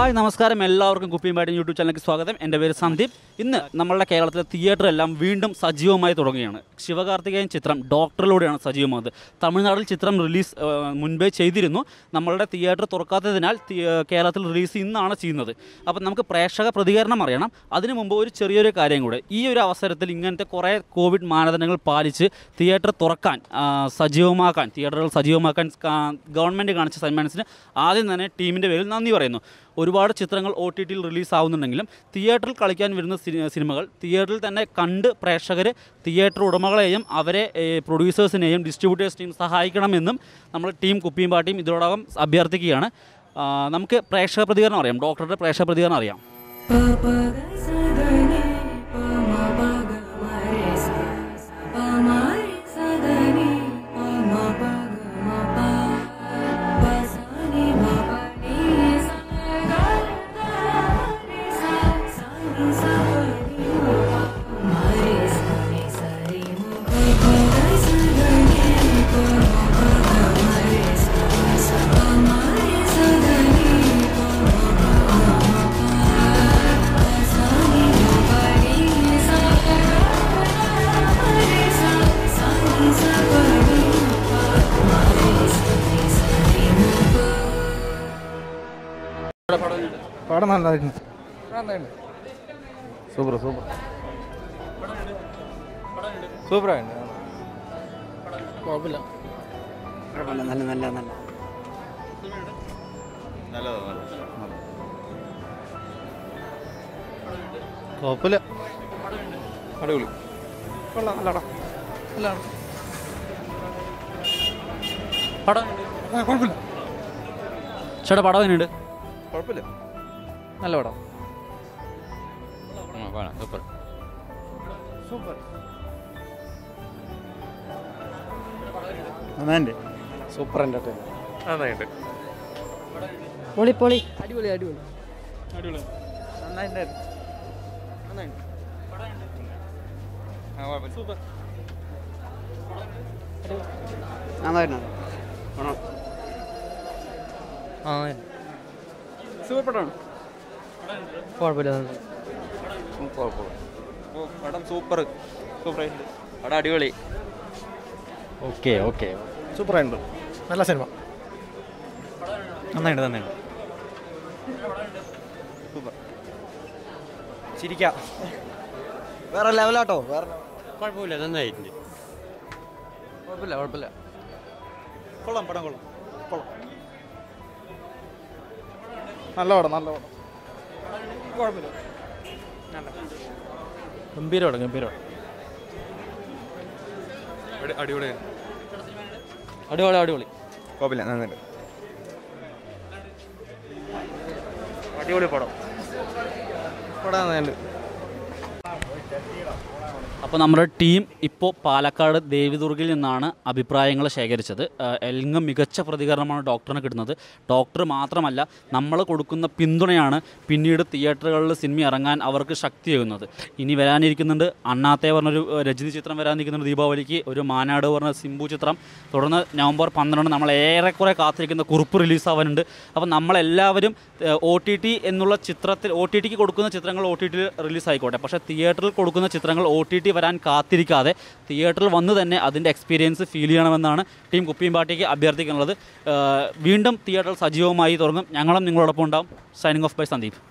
hi നമസ്കാരം എല്ലാവർക്കും കുപ്പിയും പാട്ടും യൂട്യൂബ് ചാനലിലേക്ക് സ്വാഗതം എൻ്റെ പേര് സന്ദീപ് ഇന്ന് നമ്മളുടെ കേരളത്തിലെ തിയേറ്റർ എല്ലാം വീണ്ടും സജീവമായി തുടങ്ങുകയാണ് ശിവകാർത്തികേയൻ ചിത്രം ഡോക്ടറിലൂടെയാണ് സജീവമായത് തമിഴ്നാട്ടിൽ ചിത്രം റിലീസ് ആ, മുൻപേ ചെയ്തിരുന്നു നമ്മളുടെ തിയേറ്റർ തുറക്കാത്തതിനാൽ തി- ആ, കേരളത്തിൽ റിലീസ് ഇന്നാണ് ചെയ്യുന്നത് അപ്പം നമുക്ക് പ്രേക്ഷക പ്രതികരണം അറിയണം അതിനു മുമ്പ് ഒരു ചെറിയൊരു കാര്യം കൂടെ ഈ ഒരു അവസരത്തിൽ ഇങ്ങനത്തെ കുറേ കോവിഡ് മാനദണ്ഡങ്ങൾ പാലിച്ച് തിയേറ്റർ തുറക്കാൻ ആ, സജീവമാക്കാൻ തിയേറ്ററുകൾ സജീവമാക്കാൻ കാ- ഗവൺമെൻറ് കാണിച്ച സന്മാനത്തിന് ആദ്യം തന്നെ ടീമിൻ്റെ പേരിൽ നന്ദി പറയുന്നു ഒരുപാട് ചിത്രങ്ങൾ ഒ ടി ടിയിൽ റിലീസ് ആവുന്നുണ്ടെങ്കിലും തിയേറ്ററിൽ കളിക്കാൻ വരുന്ന സിനി- സിനിമകൾ തിയേറ്ററിൽ തന്നെ കണ്ട് പ്രേക്ഷകർ തിയേറ്റർ ഉടമകളെയും അവരെ പ്രൊഡ്യൂസേഴ്സിനെയും ഡിസ്ട്രിബ്യൂട്ടേഴ്സിനെയും സഹായിക്കണമെന്നും നമ്മൾ ടീം കുപ്പിയും പാട്ടിയും ഇതിനോടകം അഭ്യർത്ഥിക്കുകയാണ് ആ, നമുക്ക് പ്രേക്ഷക പ്രതികരണം അറിയാം ഡോക്ടറുടെ പ്രേക്ഷക പ്രതികരണം അറിയാം പടം നല്ലതായിരുന്നു സൂപ്പർ സൂപ്പർ സൂപ്പറായിരുന്നു കുഴപ്പമില്ല നല്ല നല്ല നല്ല കുഴപ്പമില്ല അടിപൊളി കൊള്ളാം നല്ലടാ നല്ലതാണ് പടം കുഴപ്പമില്ല ചേട്ടാ പടം എങ്ങനെയുണ്ട് കുഴപ്പമില്ല നല്ല പടം സൂപ്പർ സൂപ്പർ നന്നായിട്ട് സൂപ്പർ എൻ്റർടൈൻ നന്നായിട്ട് പൊളി പൊളി അടിപൊളി അടിപൊളി നന്നായിട്ടുണ്ടായിരുന്നു നന്നായിരുന്നു ആ സൂപ്പർ പടമാണ് കുഴപ്പമില്ല പടം സൂപ്പർ സൂപ്പറായിട്ടുണ്ട് പടം അടിപൊളി ഓക്കെ ഓക്കെ സൂപ്പറായിട്ടുണ്ട് നല്ല സിനിമ നന്നായിട്ട് നന്നായിട്ട് സൂപ്പർ ചിരിക്കാം വേറെ ലെവലാട്ടോ വേറെ കുഴപ്പമില്ല നന്നായിട്ടുണ്ട് കുഴപ്പമില്ല കുഴപ്പമില്ല കൊള്ളാം പടം കൊള്ളാം കൊള്ളാം നല്ല പടം നല്ല പടം കുഴപ്പമില്ല ഗംഭീര പടം ഗംഭീര പടം അടിപൊളി അടിപൊളി അടിപൊളി കുഴപ്പമില്ല നന്നായിട്ട് അടിപൊളി പടം പടം നന്നായിട്ട് അപ്പോൾ നമ്മുടെ ടീം ഇപ്പോൾ പാലക്കാട് ദേവിദുർഗിൽ നിന്നാണ് അഭിപ്രായങ്ങൾ ശേഖരിച്ചത് ആഹ് എല്ലാം മികച്ച പ്രതികരണമാണ് ഡോക്ടറിന് കിട്ടുന്നത് ഡോക്ടർ മാത്രമല്ല നമ്മൾ കൊടുക്കുന്ന പിന്തുണയാണ് പിന്നീട് തിയേറ്ററുകളിൽ സിനിമ ഇറങ്ങാൻ അവർക്ക് ശക്തിയാകുന്നത് ഇനി വരാനിരിക്കുന്നുണ്ട് അണ്ണാത്തെ പറഞ്ഞൊരു ആഹ് രജനി ചിത്രം വരാനിരിക്കുന്നുണ്ട് ദീപാവലിക്ക് ഒരു മാനാട് പറഞ്ഞ സിംബു ചിത്രം തുടർന്ന് നവംബർ പന്ത്രണ്ട് നമ്മൾ ഏറെക്കുറെ കാത്തിരിക്കുന്ന കുറിപ്പ് റിലീസാവാനുണ്ട് അപ്പോൾ നമ്മളെല്ലാവരും ഒ ടി ടി എന്നുള്ള ചിത്രത്തിൽ ഒ ടി ടിക്ക് കൊടുക്കുന്ന ചിത്രങ്ങൾ ഒ ടി ടിയിൽ റിലീസ് ആയിക്കോട്ടെ പക്ഷേ തിയേറ്ററിൽ കൊടുക്കുന്ന ചിത്രങ്ങൾ ഒ ടി ടി വരാൻ കാത്തിരിക്കാതെ തിയേറ്ററിൽ വന്ന് തന്നെ അതിൻ്റെ എക്സ്പീരിയൻസ് ഫീൽ ചെയ്യണമെന്നാണ് ടീം കുപ്പിയും പാട്ടിക്ക് അഭ്യർത്ഥിക്കാനുള്ളത് ഏഹ് വീണ്ടും തിയേറ്ററിൽ സജീവമായി തുടങ്ങും ഞങ്ങളും നിങ്ങളോടൊപ്പം ഉണ്ടാവും സൈനിങ് ഓഫ് ബൈ സന്ദീപ്